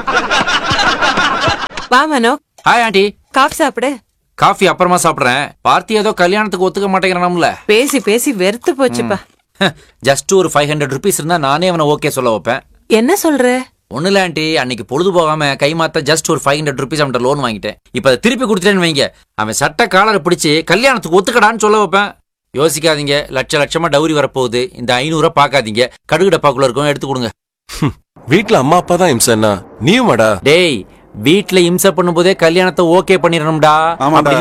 வா Mano hi aunty coffee சாப்பிடு coffee அப்புறமா சாப்பிடுறேன் பார்த்தி ஏதோ கல்யாணத்துக்கு ஒத்துக்க மாட்டேங்கிறான்ல பேசி பேசி வெறுத்து போச்சுப்பா ஜஸ்ட் ஒரு ஃபைவ் ஹண்ட்ரட் ருபீஸ் இருந்தா நானே அவனை ஓகே சொல்ல வைப்பேன் என்ன சொல்ற ஒண்ணு இல்ல ஆண்டி அன்னைக்கு பொழுது போகாம கை மாத்த ஜஸ்ட் ஒரு ஃபைவ் ஹண்ட்ரட் ருபீஸ் அவன்கிட்ட லோன் வாங்கிட்டேன் இப்ப அதை திருப்பி கொடுத்துட்டேன்னு வைங்க அவன் சட்ட காலரை பிடிச்சு கல்யாணத்துக்கு ஒத்துக்கடான்னு சொல்ல வைப்பேன் யோசிக்காதீங்க லட்ச லட்சமா டவுரி வரப்போகுது இந்த ஐநூறுரூவா பார்க்காதீங்க கடுகு டப்பாக்குள்ள இருக்கும் எடுத்து கொடுங்க வீட்ல அம்மா அப்பா தான் இம்சன்னா நீயுமாடா டேய் வீட்ல இம்சை பண்ணும்போதே கல்யாணத்தை ஓகே பண்ணிடணும்டா ஆமாடா. அப்படி